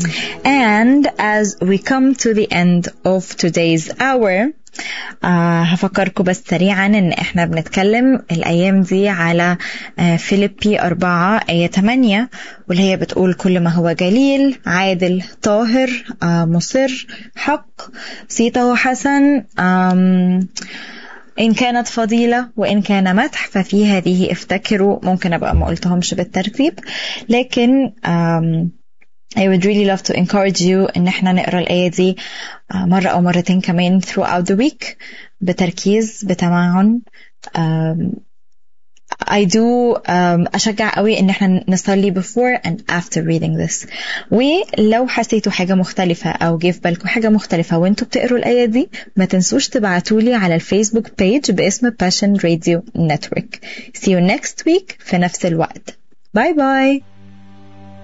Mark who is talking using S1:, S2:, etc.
S1: And as we come to the end of today's hour آه هفكركم بس سريعا ان احنا بنتكلم الايام دي على آه فيليبي أربعة آية 8 واللي هي بتقول كل ما هو جليل عادل طاهر آه مصر حق صيته حسن آم إن كانت فضيلة وإن كان مدح ففي هذه افتكروا ممكن أبقى ما قلتهمش بالترتيب لكن um, I would really love to encourage you إن احنا نقرأ الآية دي مرة أو مرتين كمان throughout the week بتركيز بتمعن um, I do um, أشجع قوي إن احنا نصلي before and after reading this ولو حسيتوا حاجة مختلفة أو جه في بالكم حاجة مختلفة وانتوا بتقروا الآية دي ما تنسوش تبعتولي على الفيسبوك بيج باسم Passion Radio Network See you next week في نفس الوقت باي باي